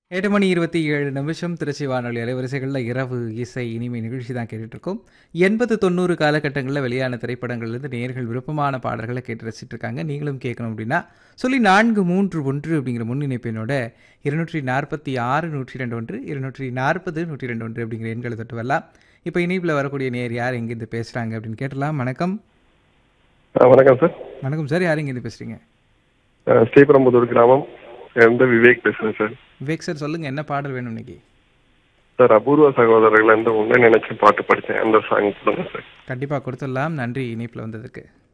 எட்டு மணி இருபத்தி ஏழு நிமிஷம் திருச்சி வானொலி அலைவரிசைகளில் இரவு இசை இனிமை நிகழ்ச்சி தான் கேட்டுட்ருக்கோம் எண்பது தொண்ணூறு காலகட்டங்களில் வெளியான திரைப்படங்கள்லேருந்து நேர்கள் விருப்பமான பாடல்களை கேட்டு ரசிச்சிட்டு இருக்காங்க நீங்களும் கேட்கணும் அப்படின்னா சொல்லி நான்கு மூன்று ஒன்று அப்படிங்கிற முன்னிணைப்பினோட இருநூற்றி நாற்பத்தி ஆறு நூற்றி ரெண்டு ஒன்று இருநூற்றி நாற்பது நூற்றி ரெண்டு ஒன்று அப்படிங்கிற எண்களை தொட்டு வரலாம் இப்போ இணைப்பில் வரக்கூடிய நேர் யார் எங்கேருந்து பேசுகிறாங்க அப்படின்னு கேட்டலாம் வணக்கம் ஆ, வணக்கம் சார் வணக்கம் சார் யார் எங்கேருந்து பேசுகிறீங்க ஆ, ஸ்ரீபெரும்புதூர் கிராமம் இருந்து விவேக் பேசுறேன் சார் விவேக் சார் சொல்லுங்கள் என்ன பாடல் வேணும் இன்னைக்கு சார் அபூர்வ சகோதரர்கள் இருந்து உன்னை நினைச்சு பாட்டு படித்தேன் அந்த சாங் சொல்லுங்க சார் கண்டிப்பாக கொடுத்துடலாம் நன்றி இணைப்பில் வந்ததுக்கு